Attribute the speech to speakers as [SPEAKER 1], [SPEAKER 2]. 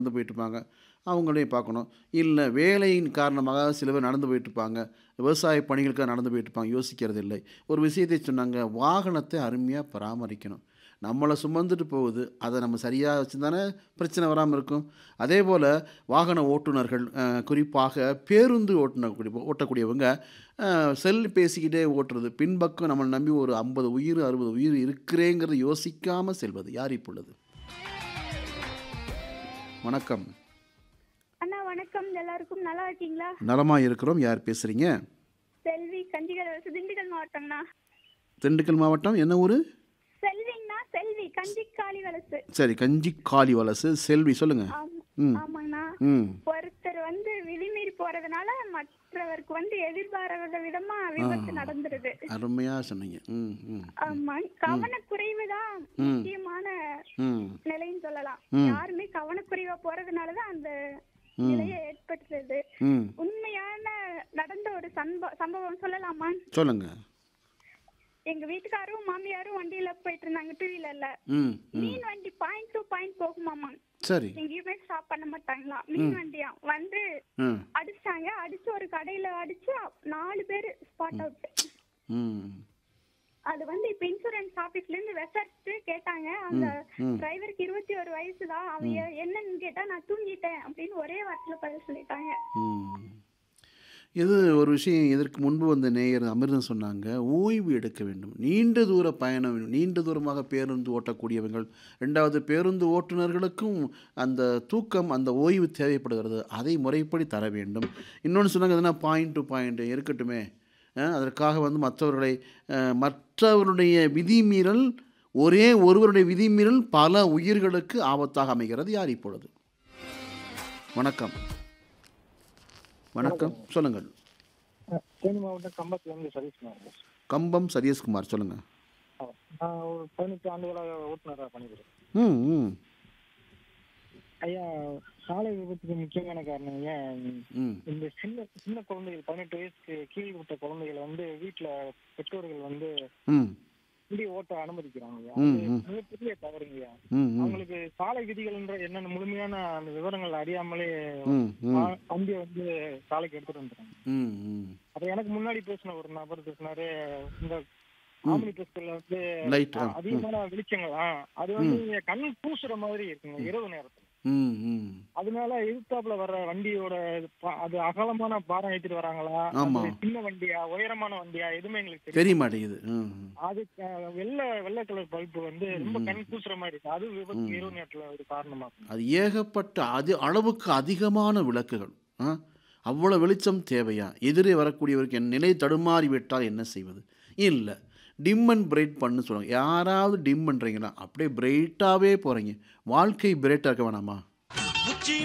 [SPEAKER 1] நடந்து போயிட்டுருப்பாங்க அவங்களையும் பார்க்கணும் இல்லை வேலையின் காரணமாக சில பேர் நடந்து போயிட்டுருப்பாங்க விவசாய பணிகளுக்காக நடந்து போயிட்டுருப்பாங்க யோசிக்கிறது இல்லை ஒரு விஷயத்தை சொன்னாங்க வாகனத்தை அருமையாக பராமரிக்கணும் நம்மளை சுமந்துட்டு போகுது அதை நம்ம சரியாக வச்சுருந்தானே பிரச்சனை வராமல் இருக்கும் அதே போல் வாகன ஓட்டுநர்கள் அஹ், குறிப்பாக பேருந்து ஓட்டுனர் ஓட்டக்கூடியவங்க அஹ், செல் பேசிக்கிட்டே ஓட்டுறது பின்பக்கம் நம்மளை நம்பி ஒரு ஐம்பது உயிர் அறுபது உயிர் இருக்கிறேங்கிறத யோசிக்காமல் செல்வது யார் இப்போ உள்ளது வணக்கம்
[SPEAKER 2] அண்ணா வணக்கம் எல்லாருக்கும் நல்லா இருக்கீங்களா
[SPEAKER 1] நலமாக இருக்கிறோம் யார் பேசுகிறீங்க
[SPEAKER 2] செல்வி கஞ்சிகள் வலசு திண்டுக்கல் மாவட்டம்ண்ணா
[SPEAKER 1] திண்டுக்கல் மாவட்டம் என்ன ஊர்
[SPEAKER 2] செல்விங்கண்ணா செல்வி கஞ்சிக்காளி வலசு
[SPEAKER 1] சரி கஞ்சி காளி வலசு செல்வி சொல்லுங்கள்
[SPEAKER 2] ஆமா
[SPEAKER 1] ம்
[SPEAKER 2] ஆமாங்கண்ணா
[SPEAKER 1] ம்
[SPEAKER 2] ஒருத்தர் வந்து விதிமீறி போறதுனால மற்றவருக்கு வந்து எதிர்பாராத விதமா விபத்து நடந்துருது
[SPEAKER 1] அருமையாக சொன்னீங்க ம் ம்
[SPEAKER 2] ஆமா கவனக்குறைவு தான் முக்கியமான
[SPEAKER 1] ம்
[SPEAKER 2] நிலைன்னு சொல்லலாம்
[SPEAKER 1] ம்.
[SPEAKER 2] யாருமே கவனக்குறைவா போறதுனாலதான் அந்த நிலையை ஏற்படுத்துறது
[SPEAKER 1] ம்
[SPEAKER 2] உண்மையான நடந்த ஒரு சம்ப சம்பவம் சொல்லலாமா
[SPEAKER 1] சொல்லுங்கள்
[SPEAKER 2] எங்க வீட்டுக்காரும் மாமியாரும் வண்டியில போயிட்டு இருந்தாங்க டூ வீலர்ல
[SPEAKER 1] ம் ம்
[SPEAKER 2] மீன் வண்டி பாயிண்ட் டு பாயிண்ட் போகுமாமா
[SPEAKER 1] சரி
[SPEAKER 2] எங்கேயுமே ஸ்டாப் பண்ண மாட்டாங்களா மீன் வண்டியா வந்து
[SPEAKER 1] ம்
[SPEAKER 2] அடிச்சாங்க அடிச்சு ஒரு கடையில அடிச்சு நாலு பேர் ஸ்பாட் அவுட்
[SPEAKER 1] ம்
[SPEAKER 2] அது வந்து இப்ப இன்சூரன்ஸ் ஆபீஸ்ல இருந்து விசாரிச்சுட்டு கேட்டாங்க அந்த
[SPEAKER 1] ம்.
[SPEAKER 2] டிரைவருக்கு இருபத்தி ஒரு வயசு தான் அவன் எ- என்னன்னு கேட்டா நான் தூங்கிட்டேன் அப்படின்னு ஒரே வார்த்தையில பதில் சொல்லிட்டாங்க
[SPEAKER 1] ம். இது ஒரு விஷயம் இதற்கு முன்பு வந்த நேயர் அமிர்தம் சொன்னாங்க ஓய்வு எடுக்க வேண்டும் நீண்ட தூர பயணம் வேண்டும். நீண்ட தூரமாக பேருந்து ஓட்டக்கூடியவர்கள் ரெண்டாவது பேருந்து ஓட்டுநர்களுக்கும் அந்த தூக்கம் அந்த ஓய்வு தேவைப்படுகிறது அதை முறைப்படி தர வேண்டும் இன்னொன்று சொன்னாங்க எதுனா பாயிண்ட் டு பாயிண்ட் இருக்கட்டுமே அஹ், அதற்காக வந்து மற்றவர்களை அஹ், மற்றவருடைய விதிமீறல் ஒரே ஒருவருடைய விதிமீறல் பல உயிர்களுக்கு ஆபத்தாக அமைகிறது யார் இப்பொழுது வணக்கம் வணக்கம் சொல்லுங்கள்
[SPEAKER 3] தேனி மாவட்டம் கம்பத்துலேருந்து சதீஷ்குமார்
[SPEAKER 1] கம்பம் சதீஷ்குமார் சொல்லுங்கள்
[SPEAKER 3] நான் ஒரு பதினெட்டு ஆண்டுகளாக ஓட்டுநராக பணிபுரிகிறேன்
[SPEAKER 1] ம் ம்
[SPEAKER 3] ஐயா சாலை விபத்துக்கு முக்கியமான காரணம் ஏன்
[SPEAKER 1] ம்
[SPEAKER 3] இந்த சின்ன சின்ன குழந்தைகள் பதினெட்டு வயசுக்கு கீழ் விட்ட குழந்தைகளை வந்து வீட்டில் பெற்றோர்கள் வந்து
[SPEAKER 1] ம்
[SPEAKER 3] வண்டி ஓட்ட அனுமதிக்கிறாங்க ஐயா
[SPEAKER 1] ம்,
[SPEAKER 3] அது
[SPEAKER 1] ம்.
[SPEAKER 3] மிகப்பெரிய தவறுங்கய்யா
[SPEAKER 1] ம் ம்
[SPEAKER 3] அவங்களுக்கு சாலை விதிகள்ன்ற என்னென்ன முழுமையான அந்த விவரங்கள் அறியாமலே
[SPEAKER 1] ம் ம்
[SPEAKER 3] வா- வண்டியை வந்து சாலைக்கு எடுத்துட்டு வந்துட்டாங்க
[SPEAKER 1] ம் ம்
[SPEAKER 3] அப்ப எனக்கு முன்னாடி பேசின ஒரு நபர் பேசினாரு இந்த ஆம்பளி பஸ்ல வந்து
[SPEAKER 1] லைட் ஆ
[SPEAKER 3] அதிகமான வெளிச்சங்கள் ஆ, அது வந்து கண் பூசுற மாதிரி இருக்குங்க இரவு நேரத்துல
[SPEAKER 1] ம் ம்
[SPEAKER 3] அதனால எதிர்த்தாப்புல வர்ற வண்டியோட பா- அது அகலமான பாரம் ஏத்திட்டு வராங்களா
[SPEAKER 1] ஆமா.
[SPEAKER 3] அது சின்ன வண்டியா உயரமான வண்டியா எதுவுமே எங்களுக்கு தெரியும்
[SPEAKER 1] தெரிய மாட்டேங்குது ம் ம்.
[SPEAKER 3] அது அஹ், வெள்ளை வெள்ளை கலர் பல்பு வந்து ரொம்ப கண் பூசுற மாதிரி இருக்கு அது விபத்து இரவு நேரத்துல ஒரு காரணமா இருக்கு
[SPEAKER 1] அது ஏகப்பட்ட அது அளவுக்கு அதிகமான விளக்குகள் ஆ அவ்வளோ வெளிச்சம் தேவையா எதிரே வரக்கூடியவருக்கு என் நிலை தடுமாறி விட்டால் என்ன செய்வது இல்லை டிம் அண்ட் பிரைட் பண்ணு சொல்லுவாங்க யாராவது டிம் பண்ணுறீங்களா அப்படியே பிரைட்டாகவே போகிறீங்க வாழ்க்கை பிரைட்டாக இருக்க வேணாமா